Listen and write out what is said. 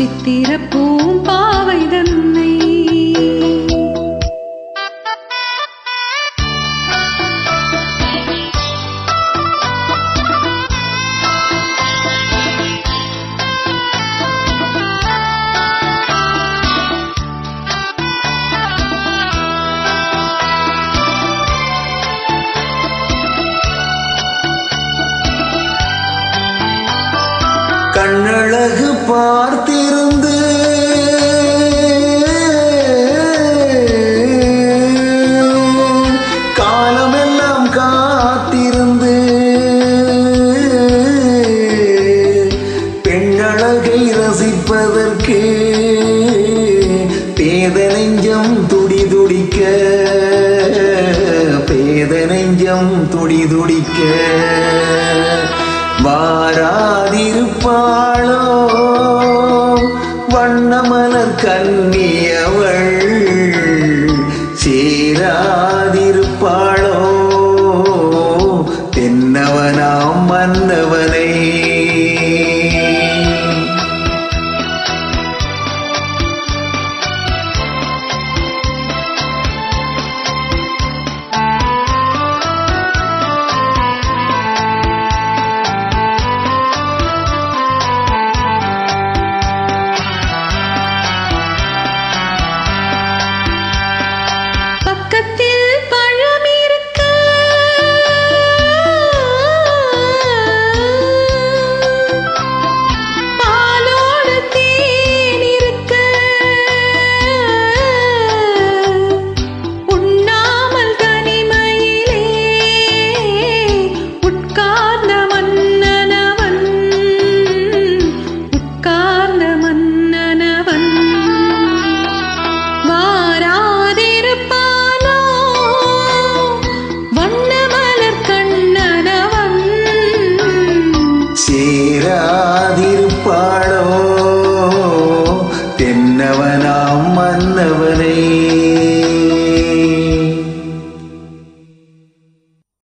சித்திரப்பூம் பாவை தன்னை கண்ணழகு பார்த்திருந்து காலமெல்லாம் காத்திருந்து பெண்ணழகை ரசிப்பதற்கு பேத நெஞ்சம் துடி துடிக்க பேத நெஞ்சம் துடி துடிக்க வாராதிருப்பாளோ வண்ணமலர் கண்ணியவள் சேராதிருப்பாளோ தென்னவனாம் மன்னவனை பக்கத்தில் பழம் இருக்க பாலோடு தேன் இருக்க உண்ணாமல் தனிமையிலே உட்கார்ந்த மன்னனவன் உட்கார்ந்த மன்னனவன் வாராதிருப்பானோ வண்ணமலர் கண்ணனவன் சேரா